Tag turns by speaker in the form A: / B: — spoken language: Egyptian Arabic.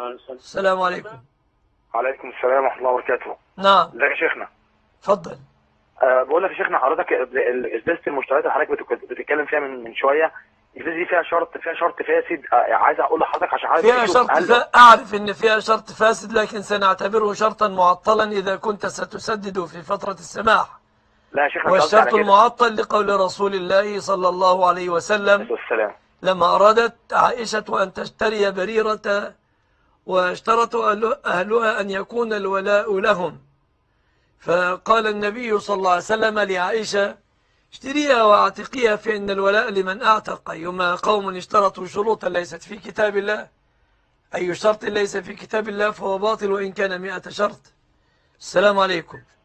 A: السلام عليكم
B: عليكم السلام ورحمه الله وبركاته
A: نعم
B: ازيك يا شيخنا
A: تفضل
B: أه بقول لك يا شيخنا حضرتك ازازه المشتريات اللي حضرتك بتك- بتتكلم فيها من من شويه الازازه دي فيها شرط فيها شرط فاسد أه عايز اقول لحضرتك عشان حضرتك
A: فيها
B: تشوف
A: شرط
B: هل-
A: فا... أعرف أن فيها شرط فاسد لكن سنعتبره شرطا معطلا إذا كنت ستسدد في فترة السماح
B: لا يا شيخنا مش قصدي على
A: والشرط
B: كده.
A: المعطل لقول رسول الله صلى الله عليه وسلم
B: والسلام
A: لما أرادت عائشة أن تشتري بريرة واشترط أهل- أهلها أن يكون الولاء لهم فقال النبي صلى الله عليه وسلم لعائشة اشتريها واعتقيها فإن الولاء لمن أعتق أيما قوم اشترطوا شروطا ليست في كتاب الله أي شرط ليس في كتاب الله فهو باطل وإن كان مئة شرط السلام عليكم